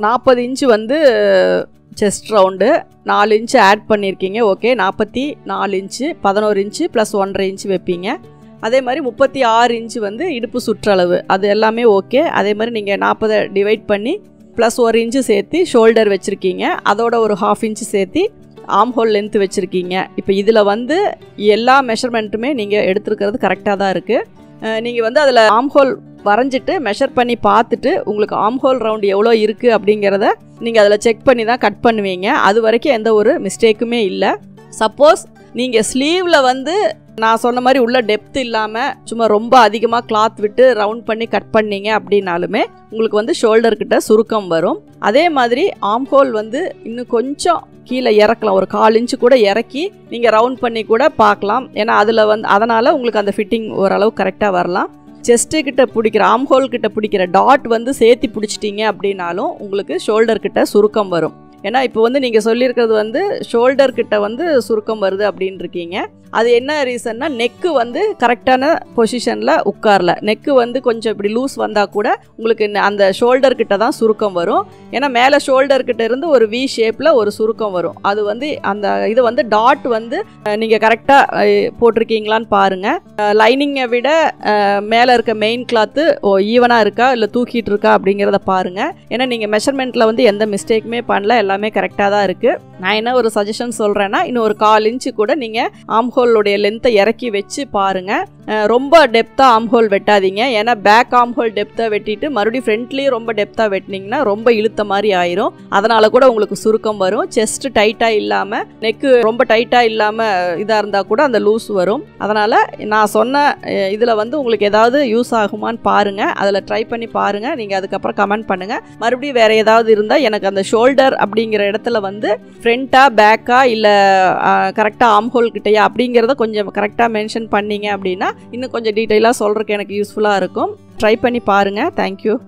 நாற்பது இன்ச்சு வந்து chest round நாலு இன்ச்சு ஆட் பண்ணியிருக்கீங்க ஓகே நாற்பத்தி நாலு இன்ச்சு பதினோரு இன்ச்சு ப்ளஸ் ஒன்றரை இன்ச்சு வைப்பீங்க அதே மாதிரி முப்பத்தி ஆறு இன்ச்சு வந்து இடுப்பு சுற்றளவு அது எல்லாமே ஓகே அதே மாதிரி நீங்கள் நாற்பதை டிவைட் பண்ணி ப்ளஸ் ஒரு இன்ச்சு சேர்த்து ஷோல்டர் வச்சுருக்கீங்க அதோட ஒரு ஹாஃப் இன்ச்சு சேர்த்து ஆம் ஹோல் லென்த் வச்சுருக்கீங்க இப்போ இதில் வந்து எல்லா மெஷர்மெண்ட்டுமே நீங்கள் எடுத்துருக்கிறது கரெக்டாக தான் இருக்குது நீங்கள் வந்து அதில் ஆம் ஹோல் வரைஞ்சிட்டு மெஷர் பண்ணி பார்த்துட்டு உங்களுக்கு ஆம் ஹோல் ரவுண்ட் எவ்வளோ இருக்குது அப்படிங்கிறத நீங்கள் அதில் செக் பண்ணி தான் கட் பண்ணுவீங்க அது வரைக்கும் எந்த ஒரு மிஸ்டேக்குமே இல்லை சப்போஸ் நீங்கள் ஸ்லீவில் வந்து நான் சொன்ன மாதிரி உள்ள டெப்த் இல்லாமல் சும்மா ரொம்ப அதிகமாக கிளாத் விட்டு ரவுண்ட் பண்ணி கட் பண்ணீங்க அப்படின்னாலுமே உங்களுக்கு வந்து ஷோல்டர் கிட்ட சுருக்கம் வரும் அதே மாதிரி ஆம் ஹோல் வந்து இன்னும் கொஞ்சம் கீழே இறக்கலாம் ஒரு கால் இன்ச்சு கூட இறக்கி நீங்கள் ரவுண்ட் பண்ணி கூட பார்க்கலாம் ஏன்னா அதில் வந்து அதனால் உங்களுக்கு அந்த ஃபிட்டிங் ஓரளவு கரெக்டாக வரலாம் செஸ்ட்டு கிட்ட பிடிக்கிற ஆம் ஹோல் கிட்ட பிடிக்கிற டாட் வந்து சேர்த்து பிடிச்சிட்டிங்க அப்படின்னாலும் உங்களுக்கு ஷோல்டர் கிட்ட சுருக்கம் வரும் ஏன்னா இப்போ வந்து நீங்கள் சொல்லியிருக்கிறது வந்து ஷோல்டர் கிட்ட வந்து சுருக்கம் வருது அப்படின்னு இருக்கீங்க அது என்ன ரீசன்னா நெக்கு வந்து கரெக்டான பொசிஷனில் உட்காரல நெக்கு வந்து கொஞ்சம் இப்படி லூஸ் வந்தால் கூட உங்களுக்கு இந்த- அந்த ஷோல்டர் கிட்ட தான் சுருக்கம் வரும் ஏன்னா மேலே ஷோல்டர் கிட்ட இருந்து ஒரு வி ஷேப்பில் ஒரு சுருக்கம் வரும் அது வந்து அந்த இது வந்து டாட் வந்து நீங்கள் கரெக்டாக போட்டிருக்கீங்களான்னு பாருங்கள் லைனிங்கை விட மேலே இருக்க மெயின் கிளாத்து ஓ ஈவனாக இருக்கா இல்லை தூக்கிட்டு இருக்கா அப்படிங்கிறத பாருங்கள் ஏன்னா நீங்கள் மெஷர்மெண்ட்டில் வந்து எந்த மிஸ்டேக்குமே பண்ணல எல்லாமே கரெக்டாக தான் இருக்குது நான் என்ன ஒரு சஜஷன் சொல்கிறேன்னா இன்னும் ஒரு கால் இன்ச்சு கூட நீங்கள் ஆம்ஹோலுடைய லென்த்தை இறக்கி வச்சு பாருங்கள் அஹ் ரொம்ப டெப்த்தாக ஆம்ஹோல் வெட்டாதீங்க ஏன்னா பேக் ஆம்ஹோல் டெப்த்தாக வெட்டிட்டு மறுபடியும் ஃப்ரண்ட்லேயும் ரொம்ப டெப்த்தாக வெட்டினீங்கன்னா ரொம்ப இழுத்த மாதிரி ஆயிரும் அதனால கூட உங்களுக்கு சுருக்கம் வரும் செஸ்ட் டைட்டாக இல்லாமல் நெக்கு ரொம்ப டைட்டாக இல்லாமல் இதாக இருந்தால் கூட அந்த லூஸ் வரும் அதனால் நான் சொன்ன இதில் வந்து உங்களுக்கு ஏதாவது யூஸ் ஆகுமான்னு பாருங்கள் அதில் ட்ரை பண்ணி பாருங்கள் நீங்கள் அதுக்கப்புறம் கமெண்ட் பண்ணுங்கள் மறுபடியும் வேறு ஏதாவது இருந்தால் எனக்கு அந்த ஷோல்டர் அப்படிங்கிற இடத்துல வந்து ஃப்ரண்ட்டா பேக்கா இல்லை கரெக்டாக ஆம்ஹோல் கிட்டயா அப்படிங்கிறத கொஞ்சம் கரெக்டாக மென்ஷன் பண்ணீங்க அப்படின்னா இன்னும் கொஞ்சம் டீட்டெயிலாக சொல்கிறதுக்கு எனக்கு யூஸ்ஃபுல்லாக இருக்கும் ட்ரை பண்ணி பாருங்கள் தேங்க்யூ